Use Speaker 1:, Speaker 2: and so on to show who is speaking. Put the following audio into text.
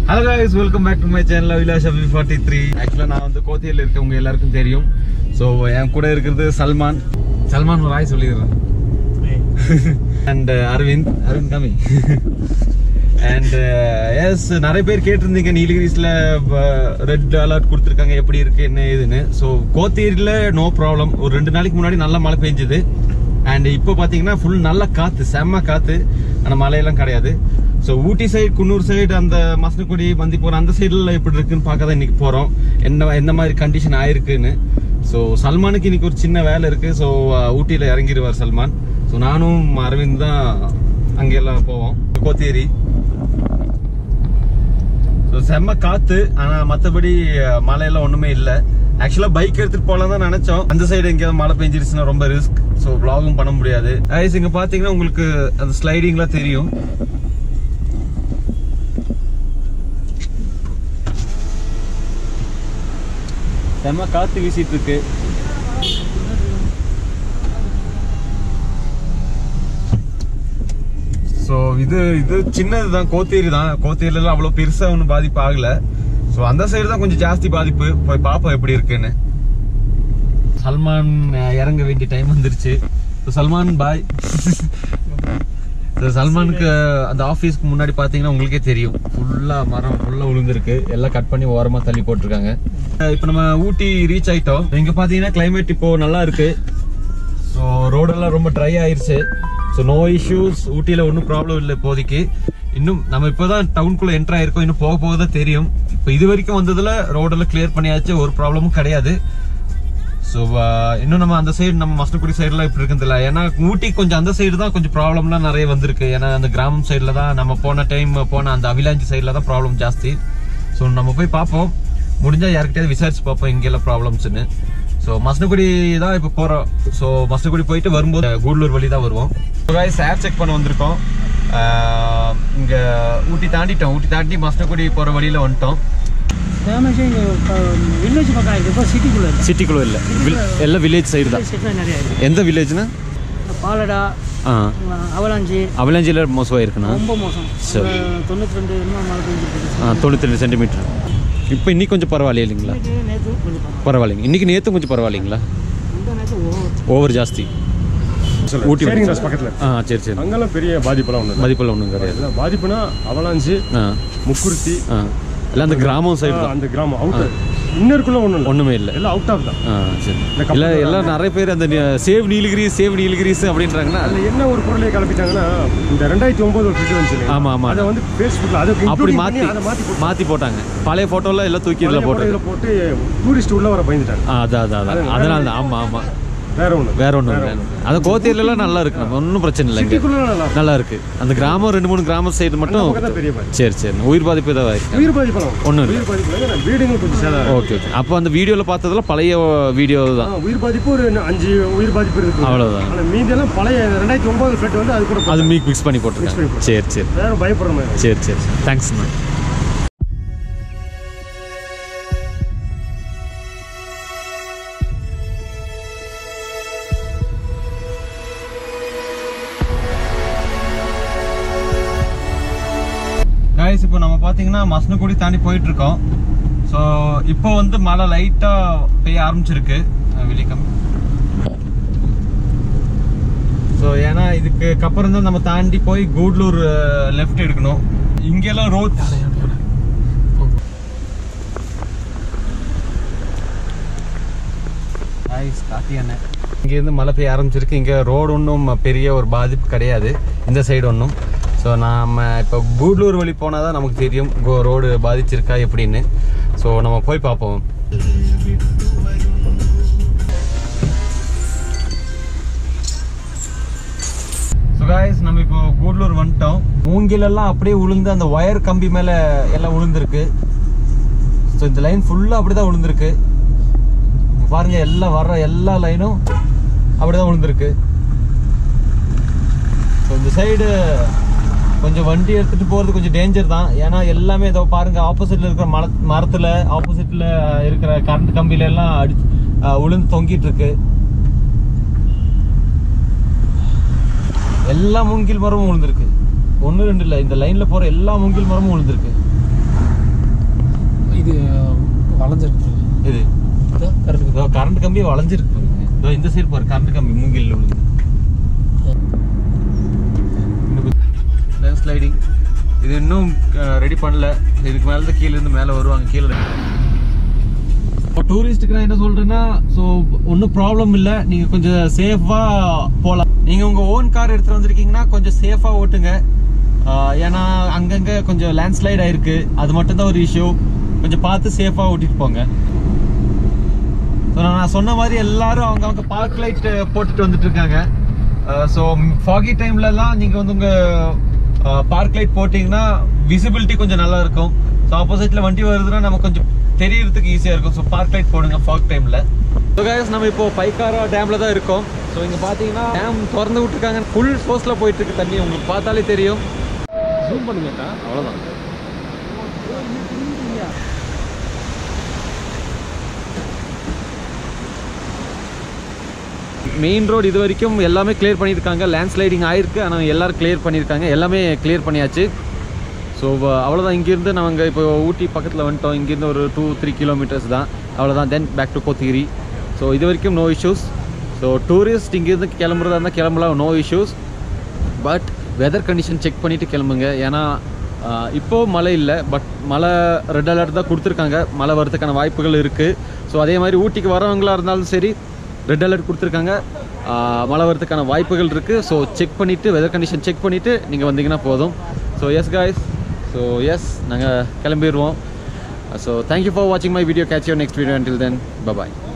Speaker 1: Hello guys welcome back to my channel Abhilash Abhi forty three ஆக்சுவலாக நான் வந்து கோத்தியில் இருக்கவங்க எல்லாருக்கும் தெரியும் ஸோ என் கூட இருக்கிறது சல்மான் சல்மான் ஒரு ஆய் சொல்லிடுறேன் அண்ட் அரவிந்த் அரவிந்த் கமி அண்ட் எஸ் நிறைய பேர் கேட்டிருந்தீங்க நீலகிரிஸ்ல ரெட் அலர்ட் கொடுத்துருக்காங்க எப்படி இருக்கு என்ன ஏதுன்னு ஸோ கோத்தீரில் நோ ப்ராப்ளம் ஒரு ரெண்டு நாளைக்கு முன்னாடி நல்ல மழை பெஞ்சுது அண்ட் இப்போ பார்த்தீங்கன்னா ஃபுல் நல்ல காத்து செம்ம காத்து ஆனால் மழையெல்லாம் கிடையாது so Ooty side Coonoor side அந்த மசனக்குடி பந்திப்பூர் அந்த சைடுல எப்படி இருக்குன்னு பார்க்க தான் இன்னைக்கு போகிறோம் என்ன எந்த மாதிரி கண்டிஷன் ஆயிருக்குன்னு ஸோ சல்மானுக்கு இன்னைக்கு ஒரு சின்ன வேலை இருக்கு ஸோ ஊட்டியில் இறங்கிடுவார் சல்மான் ஸோ நானும் அரவிந்த் தான் அங்கெல்லாம் போவோம் கோத்தேரி ஸோ செம்ம காத்து ஆனா மத்தபடி அஹ், மழையெல்லாம் ஒண்ணுமே இல்ல ஆக்சுவலா பைக் எடுத்துட்டு போலாம் தான் நினைச்சோம் அந்த சைடு எங்கேயாவது மழை பெஞ்சிருச்சுன்னா ரொம்ப ரிஸ்க் ஸோ vlogகும் பண்ண முடியாது ஐஸ் இங்க பாத்தீங்கன்னா உங்களுக்கு அந்த ஸ்லைடிங்லாம் தெரியும் செம்ம காத்து வீசிட்டு இருக்கு ஸோ இது இது சின்னது தான் கோத்தேரி தான் கோத்தேரியில அவ்வளோ பெருசா ஒன்றும் பாதிப்பு ஆகல ஸோ அந்த சைடு தான் கொஞ்சம் ஜாஸ்தி பாதிப்பு போய் பார்ப்போம் எப்படி இருக்குன்னு சல்மான் அஹ், இறங்க வேண்டிய டைம் வந்துருச்சு ஸோ சல்மான் பாய் சல்மானுக்கு அந்த ஆஃபீஸ்க்கு முன்னாடி பார்த்தீங்கன்னா உங்களுக்கே தெரியும் ஃபுல்லாக மரம் ஃபுல்லாக விழுந்திருக்கு எல்லாம் கட் பண்ணி ஓரமாக தள்ளி போட்டிருக்காங்க இப்போ நம்ம ஊட்டி ரீச் ஆயிட்டோம் இங்கே பார்த்தீங்கன்னா கிளைமேட் இப்போ நல்லா இருக்கு ஸோ ரோடெல்லாம் ரொம்ப ட்ரை ஆயிருச்சு ஸோ நோ இஷ்யூஸ் ஊட்டியில் ஒன்றும் ப்ராப்ளம் இல்லை இப்போதைக்கு இன்னும் நம்ம இப்போதான் டவுனுக்குள்ள என்டர் ஆயிருக்கோம் இன்னும் போக போக தான் தெரியும் இப்போ இது வரைக்கும் வந்ததுல ரோடெல்லாம் கிளியர் பண்ணியாச்சு ஒரு ப்ராப்ளமும் கிடையாது ஸோ இன்னும் நம்ம அந்த சைடு நம்ம மஸ்டக்குடி சைடுலாம் இப்படி இருக்குதுல்ல ஏன்னா ஊட்டி கொஞ்சம் அந்த சைடு தான் கொஞ்சம் ப்ராப்ளம்லாம் நிறைய வந்திருக்கு ஏன்னா அந்த கிராமம் சைடில் தான் நம்ம போன டைம் போன அந்த அவிலாஞ்சி சைடில் தான் ப்ராப்ளம் ஜாஸ்தி ஸோ நம்ம போய் பார்ப்போம் முடிஞ்சா யார்கிட்டயாவது விசாரிச்சு பார்ப்போம் இங்கெல்லாம் ப்ராப்ளம்ஸ்னு ஸோ மஸ்னகுடி தான் இப்போ போகிறோம் ஸோ மஸ்னகுடி போயிட்டு வரும்போது கூடலூர் வழி தான் வருவோம் ஏர் செக் பண்ண வந்திருக்கோம் ஆஹ் இங்க ஊட்டி தாண்டிட்டோம் ஊட்டி தாண்டி மஸ்னகுடி போகிற வழியில வந்துட்டோம்
Speaker 2: ஃபேமஸ் இங்கே வில்லேஜ் பக்கம் இருக்குது இப்போ சிட்டிக்குள்ளே இல்லை
Speaker 1: சிட்டிக்குள்ள இல்லை எல்லாம் வில்லேஜ் சைடு தான்
Speaker 2: சிட்டியில் நிறையா இருக்குது
Speaker 1: எந்த வில்லேஜ்னா
Speaker 2: பாலடா
Speaker 1: ஆ
Speaker 2: அவலாஞ்சி
Speaker 1: அவலாஞ்சியில் மோசமாக இருக்குண்ணா
Speaker 2: ரொம்ப மோசம்
Speaker 1: சரி.
Speaker 2: ஒரு தொண்ணூற்றி ரெண்டு இன்னும் மழை பெஞ்சிருக்கு
Speaker 1: ஆ தொண்ணூற்றி ரெண்டு சென்டிமீட்டர் இப்போ இன்னைக்கு கொஞ்சம் பரவாயில்ல இல்லைங்களா
Speaker 2: நேற்று நேற்று கொஞ்சம் பரவாயில்ல.
Speaker 1: பரவாயில்லைங்க இன்னைக்கு நேற்று கொஞ்சம் பரவாயில்லைங்களா
Speaker 2: இந்த நேற்று ஓவர்
Speaker 1: ஓவர் ஜாஸ்தி ஊட்டி
Speaker 3: சரிங்க
Speaker 1: வரைக்கும்.
Speaker 3: சார் பக்கத்தில்
Speaker 1: ஆ சரி சரி
Speaker 3: அங்கெல்லாம் பெரிய பாதிப்பெல்லாம் ஒன்று
Speaker 1: மதிப்பெல்லாம் ஒன்றும் கிடையாது
Speaker 3: பாதிப்புனா அவலாஞ்சி
Speaker 1: ஆ
Speaker 3: முக்குருத்தி
Speaker 1: ஆ எல்லாம் அந்த கிராமம் சைடு
Speaker 3: ஆ,
Speaker 1: தான்
Speaker 3: அந்த கிராமம் அவுட் இன்னருக்குள்ள ஒன்றும் இல்லை
Speaker 1: ஒன்றுமே இல்லை
Speaker 3: எல்லாம் அவுட் ஆஃப் தான்
Speaker 1: ஆ சரி
Speaker 3: இந்த கப்பல்
Speaker 1: இல்லை எல்லாம் நிறைய பேர் அந்த நி- சேவ் நீலகிரிஸ் சேவ் நீலகிரிஸ் அப்படின்றாங்கன்னா
Speaker 3: அதில் என்ன ஒரு பொருளை கிளப்பிட்டாங்கன்னா இந்த ரெண்டாயிரத்தி ஒன்பது ஒரு ஃபிட் வந்துச்சு இல்லையா?
Speaker 1: ஆமா, ஆமா.
Speaker 3: அதை வந்து ஃபேஸ்புக்கில் அதை
Speaker 1: அப்படி
Speaker 3: including
Speaker 1: மாற்றி
Speaker 3: பண்ணி அதை மாற்றி போட்டு
Speaker 1: மாற்றி போட்டாங்க பழைய ஃபோட்டோலாம் எல்லாம் தூக்கி இதில் போட்டு
Speaker 3: இதில் போட்டு டூரிஸ்ட் உள்ள வர பயந்துட்டாங்க
Speaker 1: ஆ அதான் அதான் அதான் அதனால தான் ஆமாம் ஆமாம்
Speaker 3: வேற ஒன்று
Speaker 1: வேற ஒன்றும் இல்லை அந்த கோத்தேரியிலலாம் நல்லா இருக்கு நம்ம ஒன்றும் பிரச்சனை இல்லைங்க
Speaker 3: சிட்டிக்குள்ள நல்லா இருக்கும்.
Speaker 1: நல்லா இருக்கு அந்த கிராமம் ரெண்டு மூணு கிராமம் சைடு
Speaker 3: அந்த
Speaker 1: மட்டும்
Speaker 3: பக்கம் தான் பெரிய பாதிப்பு
Speaker 1: சரி சரி உயிர் பாதிப்பு ஏதாவது ஆயிருக்கு
Speaker 3: உயிர் பாதிப்பெல்லாம்
Speaker 1: ஒண்ணும் இல்லை.
Speaker 3: உயிர் பாதிப்பு இல்லைங்க வீடுங்களும் கொஞ்சம் சேதம்
Speaker 1: ஓகே ஓகே அப்போ அந்த வீடியோவில் பார்த்ததுல பழைய வீடியோ தான்
Speaker 3: ஆ, உயிர் பாதிப்பு ஒரு அஞ்சு உயிர் பாதிப்பு இருக்கு
Speaker 1: அவ்வளவுதான்.
Speaker 3: ஆனால் மீதியெல்லாம் பழைய ரெண்டாயிரத்தி ஒன்பது ஃபிளட் வந்து அது கூட
Speaker 1: அது மிக் மிக்ஸ் பண்ணி போட்டிருக்காங்க
Speaker 3: பண்ணி
Speaker 1: சரி சரி
Speaker 3: வேற பயப்படுற மாதிரி
Speaker 1: சரி சரி தேங்க்ஸ் மேம் கைஸ் இப்போ நம்ம பார்த்தீங்கன்னா மசனக்குடி தாண்டி போயிட்டு இருக்கோம் ஸோ இப்போ வந்து மழை லைட்டாக பெய்ய ஆரம்பிச்சிருக்கு வெளிக்கம் ஸோ ஏன்னா இதுக்கு அப்புறம் தான் நம்ம தாண்டி போய் கூடலூர் லெஃப்ட் எடுக்கணும் இங்கெல்லாம் ரோட் இங்கேருந்து மழை பெய்ய ஆரம்பிச்சிருக்கு இங்கே ரோடு ஒன்றும் பெரிய ஒரு பாதிப்பு கிடையாது இந்த சைடு ஒன்றும் ஸோ நாம இப்போ கூடலூர் வழி போனால் தான் நமக்கு தெரியும் ரோடு பாதிச்சிருக்கா எப்படின்னு ஸோ நம்ம போய் பார்ப்போம் ஸோ காய்ஸ் நம்ம இப்போ கூடலூர் வந்துட்டோம் மூங்கிலெல்லாம் அப்படியே உளுந்து அந்த ஒயர் கம்பி மேலே எல்லாம் உளுந்துருக்கு ஸோ இந்த லைன் ஃபுல்லாக அப்படி தான் உளுந்துருக்கு இங்க பாருங்க எல்லாம் வர்ற எல்லா லைனும் அப்படிதான் விழுந்திருக்கு ஸோ இந்த சைடு கொஞ்சம் வண்டி எடுத்துட்டு போறது கொஞ்சம் டேஞ்சர் தான் ஏன்னா எல்லாமே இதோ பாருங்க ஆப்போசிட்ல இருக்கிற மர மரத்துல ஆப்போசிட்ல இருக்கிற கரண்ட் கம்பியில எல்லாம் அடி அஹ், விழுந்து தொங்கிட்டு இருக்கு எல்லா மூங்கில் மரமும் விழுந்திருக்கு ஒன்று ரெண்டு இல்லை இந்த லைன்ல போற எல்லா மூங்கில் மரமும் விழுந்திருக்கு
Speaker 2: இது வளைஞ்சிருக்கு
Speaker 1: இது
Speaker 2: கரெக்ட்
Speaker 1: இதோ கரண்ட் கம்பி வளைஞ்சிருக்கு பாருங்க. இதோ இந்த சைடு பாரு கரண்ட் கம்பி மூங்கில் விழுந்து ஸ்லைடிங் இது இன்னும் ரெடி பண்ணல இதுக்கு மேல தான் கீழ இருந்து மேல வருவாங்க கீழே டூரிஸ்ட்டுக்கு நான் என்ன சொல்றேன்னா ஸோ ஒன்றும் ப்ராப்ளம் இல்லை நீங்க கொஞ்சம் சேஃபா போகலாம் நீங்க உங்க ஓன் கார் எடுத்துட்டு வந்திருக்கீங்கன்னா கொஞ்சம் சேஃபா ஓட்டுங்க ஆஹ் ஏன்னா அங்கங்க கொஞ்சம் லேண்ட்ஸ்லைட் ஆயிருக்கு அது மட்டும் தான் ஒரு இஷ்யூ கொஞ்சம் பார்த்து சேஃபா ஓட்டிட்டு போங்க ஸோ நான் சொன்ன மாதிரி எல்லாரும் அவங்க அவங்க பார்க் லைட் போட்டுட்டு வந்துட்டு இருக்காங்க ஸோ ஃபாகி டைம்லலாம் நீங்கள் வந்து உங்கள் பார்க் லைட் போட்டிங்கன்னா விசிபிலிட்டி கொஞ்சம் நல்லா இருக்கும் ஸோ ஆப்போசிட்டில் வண்டி வருதுன்னா நம்ம கொஞ்சம் தெரியறதுக்கு ஈஸியாக இருக்கும் ஸோ பார்க் லைட் போடுங்க ஃபாக் டைமில் ஸோ கைஸ் நம்ம இப்போ பைக்காரா டேமில் தான் இருக்கோம் ஸோ இங்கே பார்த்தீங்கன்னா டேம் திறந்து விட்டுருக்காங்க ஃபுல் ஃபோர்ஸில் போயிட்டு இருக்கு தண்ணி உங்களுக்கு பார்த்தாலே தெரியும்
Speaker 3: ஜூம் பண்ணுங்கக்கா
Speaker 1: அவ்வளோதான் மெயின் ரோடு இது வரைக்கும் எல்லாமே கிளியர் பண்ணியிருக்காங்க லேண்ட் ஸ்லைடிங் ஆயிருக்கு ஆனால் எல்லாரும் கிளியர் பண்ணியிருக்காங்க எல்லாமே கிளியர் பண்ணியாச்சு ஸோ அவ்வளோதான் இங்கேருந்து நாங்கள் இப்போ ஊட்டி பக்கத்தில் வந்துட்டோம் இங்கேருந்து ஒரு டூ த்ரீ கிலோமீட்டர்ஸ் தான் அவ்வளோதான் then back to Kotagiri so இது வரைக்கும் நோ இஷ்யூஸ் ஸோ டூரிஸ்ட் இங்கேருந்து கிளம்புறதா இருந்தால் கிளம்பலாம் no issues but weather condition check பண்ணிவிட்டு கிளம்புங்க ஏன்னா ஆஹ், இப்போ மழை இல்லை பட் மழை ரெட் அலர்ட் தான் கொடுத்துருக்காங்க மழை வரதுக்கான வாய்ப்புகள் இருக்குது ஸோ அதே மாதிரி ஊட்டிக்கு வரவங்களா இருந்தாலும் சரி ரெட் அலர்ட் கொடுத்துருக்காங்க ஆஹ், மழை வரதுக்கான வாய்ப்புகள் இருக்குது ஸோ செக் பண்ணிவிட்டு வெதர் கண்டிஷன் செக் பண்ணிவிட்டு நீங்கள் வந்தீங்கன்னா போதும் so yes guys so yes நாங்கள் கிளம்பிடுவோம் ஸோ தேங்க்யூ ஃபார் வாட்சிங் my video catch you next video until then bye bye